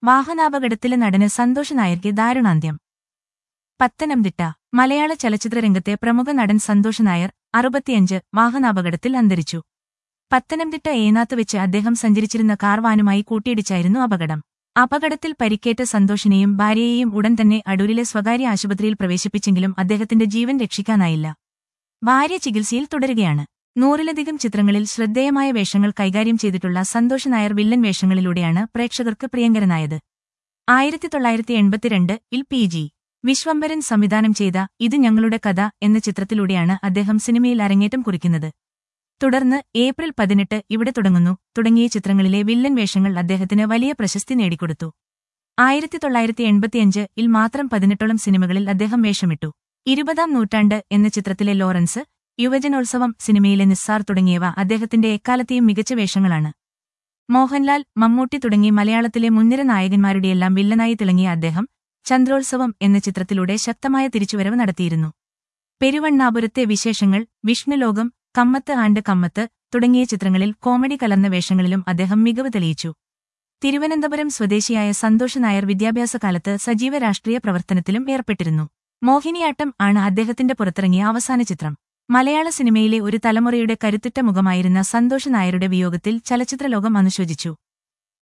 വാഹനാപകടത്തിലെ നടന് സന്തോഷ് നായർക്ക് ദാരുണാന്ത്യം പത്തനംതിട്ട മലയാള ചലച്ചിത്രരംഗത്തെ പ്രമുഖ നടൻ സന്തോഷ് നായർ അറുപത്തിയഞ്ച് വാഹനാപകടത്തിൽ അന്തരിച്ചു പത്തനംതിട്ട ഏനാത്ത് വെച്ച് അദ്ദേഹം സഞ്ചരിച്ചിരുന്ന കാർ വാനുമായി കൂട്ടിയിടിച്ചായിരുന്നു അപകടം അപകടത്തിൽ പരിക്കേറ്റ സന്തോഷിനെയും ഭാര്യയെയും ഉടൻ തന്നെ അടൂരിലെ സ്വകാര്യ ആശുപത്രിയിൽ പ്രവേശിപ്പിച്ചെങ്കിലും അദ്ദേഹത്തിന്റെ ജീവൻ രക്ഷിക്കാനായില്ല ഭാര്യ ചികിത്സയിൽ തുടരുകയാണ് നൂറിലധികം ചിത്രങ്ങളിൽ ശ്രദ്ധേയമായ വേഷങ്ങൾ കൈകാര്യം ചെയ്തിട്ടുള്ള സന്തോഷ് നായർ വില്ലൻ വേഷങ്ങളിലൂടെയാണ് പ്രേക്ഷകർക്ക് പ്രിയങ്കരനായത് ആയിരത്തി തൊള്ളായിരത്തി എൺപത്തിരണ്ട് ഇൽ പി ജി വിശ്വംഭരൻ സംവിധാനം ചെയ്ത ഇത് ഞങ്ങളുടെ കഥ എന്ന ചിത്രത്തിലൂടെയാണ് അദ്ദേഹം സിനിമയിൽ അരങ്ങേറ്റം കുറിക്കുന്നത് തുടർന്ന് ഏപ്രിൽ പതിനെട്ട് ഇവിടെ തുടങ്ങുന്നു തുടങ്ങിയ ചിത്രങ്ങളിലെ വില്ലൻ വേഷങ്ങൾ അദ്ദേഹത്തിന് വലിയ പ്രശസ്തി നേടിക്കൊടുത്തു ആയിരത്തി തൊള്ളായിരത്തി എൺപത്തിയഞ്ച് ഇൽ മാത്രം പതിനെട്ടോളം സിനിമകളിൽ അദ്ദേഹം വേഷമിട്ടു ഇരുപതാം നൂറ്റാണ്ട് എന്ന ചിത്രത്തിലെ ലോറൻസ് യുവജനോത്സവം സിനിമയിലെ നിസ്സാർ തുടങ്ങിയവ അദ്ദേഹത്തിന്റെ എക്കാലത്തെയും മികച്ച വേഷങ്ങളാണ് മോഹൻലാൽ മമ്മൂട്ടി തുടങ്ങി മലയാളത്തിലെ മുൻനിര നായകന്മാരുടെയെല്ലാം വില്ലനായി തിളങ്ങിയ അദ്ദേഹം ചന്ദ്രോത്സവം എന്ന ചിത്രത്തിലൂടെ ശക്തമായ തിരിച്ചുവരവ് നടത്തിയിരുന്നു പെരുവണ്ണാപുരത്തെ വിശേഷങ്ങൾ വിഷ്ണുലോകം കമ്മത്ത് ആൻഡ് കമ്മത്ത് തുടങ്ങിയ ചിത്രങ്ങളിൽ കോമഡി കലർന്ന വേഷങ്ങളിലും അദ്ദേഹം മികവ് തെളിയിച്ചു തിരുവനന്തപുരം സ്വദേശിയായ സന്തോഷ് നായർ വിദ്യാഭ്യാസകാലത്ത് സജീവ രാഷ്ട്രീയ പ്രവർത്തനത്തിലും ഏർപ്പെട്ടിരുന്നു മോഹിനിയാട്ടം ആണ് അദ്ദേഹത്തിന്റെ പുറത്തിറങ്ങിയ അവസാന ചിത്രം മലയാള സിനിമയിലെ ഒരു തലമുറയുടെ കരുത്തുറ്റ മുഖമായിരുന്ന സന്തോഷ് നായരുടെ വിയോഗത്തിൽ ചലച്ചിത്രലോകം അനുശോചിച്ചു